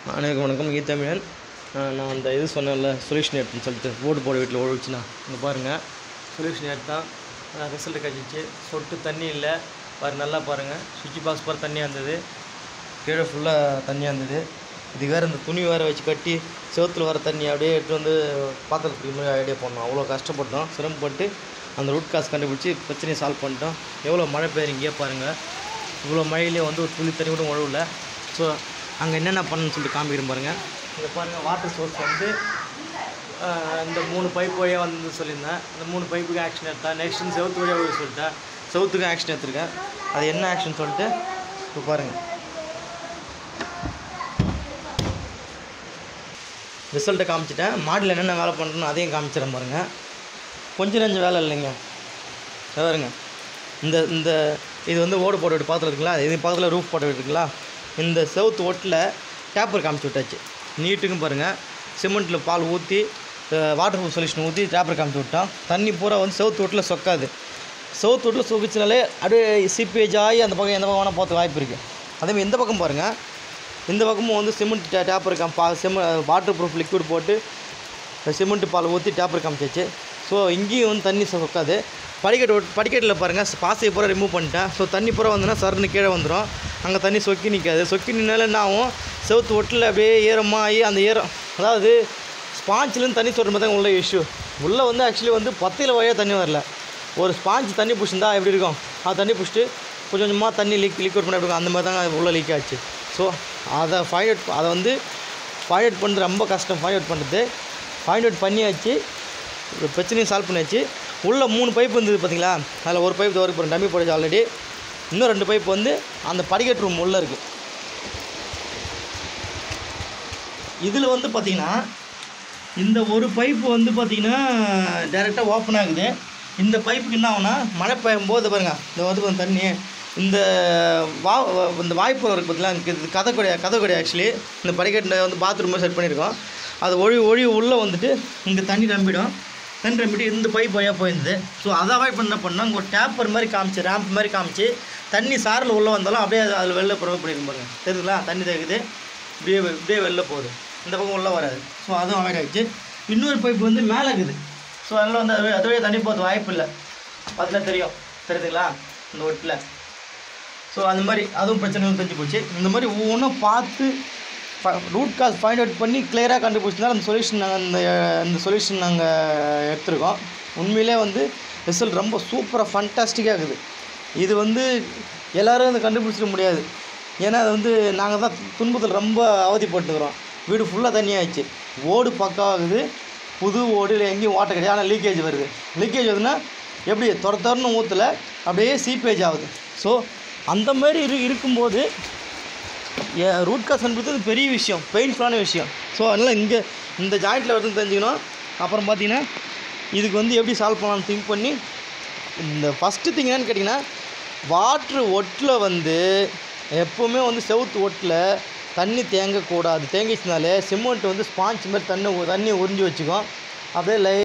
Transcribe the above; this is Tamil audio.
அனைவருக்கும் வணக்கம் ஈ தமிழன் அஹ் நான் அந்த இது சொன்னேன்ல சொல்யூஷன் எடுத்துன்னு சொல்லிட்டு ஓடு போட வீட்டில் ஓடிச்சுண்ணா இங்கே பாருங்கள் சொல்யூஷன் எடுத்தான் ரிசல்ட் கிடச்சிச்சு சொட்டு தண்ணி இல்லை பாரு நல்லா பாருங்கள் சுவிட்ச் பாக்ஸ் பாரு தண்ணியாக இருந்தது கீழே ஃபுல்லாக தண்ணியாக இருந்தது இது வேறு இந்த துணி வேறு வச்சு கட்டி செவுத்துல வர தண்ணி அப்படியே எடுத்து வந்து பாத்திரத்துக்கு மாதிரி ஐடியா பண்ணோம் அவ்வளோ கஷ்டப்பட்டோம் சிரமப்பட்டு அந்த ரூட் காசு கண்டுபிடிச்சி பிரச்சனையை சால்வ் பண்ணிட்டோம் எவ்வளோ மழை பெய்யுறீங்க பாருங்கள் இவ்வளோ மழையிலே வந்து ஒரு துளி தண்ணி கூட உழவுல ஸோ அங்கே என்னென்ன பண்ணணும்னு சொல்லிட்டு காமிக்கிறேன் பாருங்கள் இங்கே பாருங்கள் வாட்டர் சோர்ஸ் வந்து ஆஹ், இந்த மூணு பைப் வழியாக வந்து சொல்லியிருந்தேன் இந்த மூணு பைப்புக்கு ஆக்ஷன் எடுத்தேன் நெக்ஸ்ட் இந்த செவுத்து வழியாக போய் சொல்லிட்டேன் செவுத்துக்கு ஆக்ஷன் எடுத்திருக்கேன் அது என்ன ஆக்ஷன் சொல்லிட்டு இப்போ பாருங்கள் ரிசல்ட்டை காமிச்சிட்டேன் மாடியில் என்னென்ன வேலை பண்ணுறோன்னு அதையும் காமிச்சிடறேன் பாருங்கள் கொஞ்சம் நஞ்சம் வேலை இல்லைங்க இதோ பாருங்க இந்த இந்த இது வந்து ஓடு போட்டு விட்டு பார்த்துல இருக்குங்களா இது பக்கத்தில் ரூஃப் போட்டு இருக்குங்களா இந்த செவுத்து ஓட்டில் டேப்பர் காமிச்சு விட்டாச்சு நீட்டுக்கும் பாருங்கள் சிமெண்ட்டில் பால் ஊற்றி வாட்டர் ப்ரூஃப் சொல்யூஷன் ஊற்றி டேப்பர் காமிச்சு விட்டோம் தண்ணி பூரா வந்து செவுத்து ஓட்டில் சொக்காது செவுத்து ஓட்டில் சொக்கிச்சினாலே அப்படியே சீப்பேஜ் ஆகி அந்த பக்கம் எந்த பக்கம் வேணால் போகிறதுக்கு வாய்ப்பு இருக்குது அதேமாதிரி இந்த பக்கம் பாருங்கள் இந்த பக்கமும் வந்து சிமெண்ட் டே டேப்பர் காம் பா சிமெ வாட்டர் ப்ரூஃப் லிக்விட் போட்டு சிமெண்ட் பால் ஊற்றி டேப்பர் காமிச்சாச்சு ஸோ இங்கேயும் வந்து தண்ணி சொக்காது படிக்கட்டு ஒட்- படிக்கட்டில் பாருங்கள் பாசையை பூரா ரிமூவ் பண்ணிட்டேன் ஸோ தண்ணி பூரா வந்துன்னா சருன்னு கீழே வந்துடும் அங்கே தண்ணி சொக்கி நிற்காது சொக்கி நின்னால என்ன ஆகும் செவுத்து ஒட்டில் அப்படியே ஈரமாகி அந்த ஈரம் அதாவது ஸ்பாஞ்சிலேருந்து தண்ணி சொல்கிற மாதிரி தான் உள்ள இஷ்யூ உள்ளே வந்து ஆக்சுவலி வந்து பத்தையில் வழியாக தண்ணி வரல ஒரு ஸ்பாஞ்ச் தண்ணி பிடிச்சிருந்தா எப்படி இருக்கும் அது தண்ணி பிடிச்சிட்டு கொஞ்சம் கொஞ்சமாக தண்ணி லீக் லிக்விட் பண்ணி எப்படி இருக்கும் அந்த மாதிரி தாங்க உள்ளே லீக் ஆச்சு ஸோ அதை ஃபைண்ட் அவுட் அதை வந்து ஃபைண்ட் அவுட் பண்ணுறது ரொம்ப கஷ்டம் ஃபைண்ட் அவுட் பண்ணுறது ஃபைண்ட் அவுட் பண்ணியாச்சு ஒரு பிரச்சனையும் சால்வ் பண்ணியாச்சு உள்ள மூணு பைப் இருந்தது பார்த்தீங்களா அதில் ஒரு பைப் வரைக்கும் போகிறோம் டம்மி போடுச்சு ஆல்ரெடி இன்னும் ரெண்டு பைப் வந்து அந்த படிக்கட்டு ரூம் உள்ளே இருக்குது இதில் வந்து பார்த்தீங்கன்னா இந்த ஒரு பைப்பு வந்து பார்த்தீங்கன்னா டைரெக்டாக ஓப்பன் ஆகுது இந்த பைப்புக்கு என்ன ஆகும்னா மழை பெய்யும் போது பாருங்க இந்த வந்து கொஞ்சம் தண்ணி இந்த வா இந்த வாய்ப்பு இருக்குது பார்த்தீங்களா இது கதை கொடை கதை கொடை ஆக்சுவலி இந்த படிக்கட்டில் வந்து பாத்ரூம் செட் பண்ணியிருக்கோம் அது ஒழி ஒழி உள்ளே வந்துட்டு இங்கே தண்ணி நம்பிடும் தண்ணி நம்பிட்டு இந்த பைப் வழியாக போயிருந்தது ஸோ அதை அவாய்ட் பண்ண பண்ணால் இங்கே ஒரு டேப்பர் மாதிரி காமிச்சு ரேம்ப் மாதிரி காமிச்சு தண்ணி சாரில் உள்ளே வந்தாலும் அப்படியே அது அதில் வெளில ப்ரொவைட் பண்ணியிருக்கும் பாருங்க தெரியுதுங்களா தண்ணி தேக்குது இப்படியே வெ- இப்படியே வெளில போகுது இந்த பக்கம் உள்ளே வராது ஸோ அதுவும் அவாய்ட் ஆகிடுச்சு இன்னொரு பைப் வந்து மேலே இருக்குது ஸோ அதனால் வந்து அது அதுவே தண்ணி போகிறது வாய்ப்பு இல்லை அதில் தெரியும் தெரியுதுங்களா இந்த ஒட்டில் ஸோ அந்த மாதிரி அதுவும் பிரச்சனை வந்து தெரிஞ்சு போச்சு இந்த மாதிரி ஒவ்வொன்றும் பார்த்து ரூட் காஸ் ஃபைண்ட் அவுட் பண்ணி கிளியராக கண்டுபிடிச்சதுனால அந்த சொல்யூஷன் நாங்கள் அந்த இந்த சொல்யூஷன் நாங்கள் எடுத்திருக்கோம் உண்மையிலே வந்து ரிசல்ட் ரொம்ப சூப்பராக ஃபண்டாஸ்டிக்காக இருக்குது இது வந்து எல்லோரும் அதை கண்டுபிடிச்சிட முடியாது ஏன்னா அது வந்து நாங்கள் தான் துன்பத்தில் ரொம்ப அவதிப்பட்டுக்கிறோம் வீடு ஃபுல்லாக தண்ணியாகிடுச்சு ஓடு பக்காவாகுது புது ஓடில் எங்கேயும் ஓட்ட கிடையாது ஆனால் லீக்கேஜ் வருது லீக்கேஜ் வருதுன்னா எப்படி துர துறன்னு ஊற்றல அப்படியே சீப்பேஜ் ஆகுது ஸோ அந்த மாதிரி இரு இருக்கும்போது ரூட் காஸ் கண்டுபிடிச்சது பெரிய விஷயம் பெயின்ஃபுல்லான விஷயம் ஸோ அதனால் இங்கே இந்த ஜாயிண்ட்டில் வருதுன்னு தெரிஞ்சுக்கணும் அப்புறம் பார்த்தீங்கன்னா இதுக்கு வந்து எப்படி சால்வ் பண்ணலாம்னு திங்க் பண்ணி இந்த ஃபஸ்ட்டு திங் என்னன்னு கேட்டிங்கன்னா வாட்ரு ஒட்டில் வந்து எப்போவுமே வந்து செவுத்து ஒட்டில் தண்ணி தேங்கக்கூடாது தேங்கிச்சுனாலே சிமெண்ட் வந்து ஸ்பாஞ்ச் மாதிரி தண்ணி தண்ணி உறிஞ்சி வச்சுக்கும் அப்படியே லை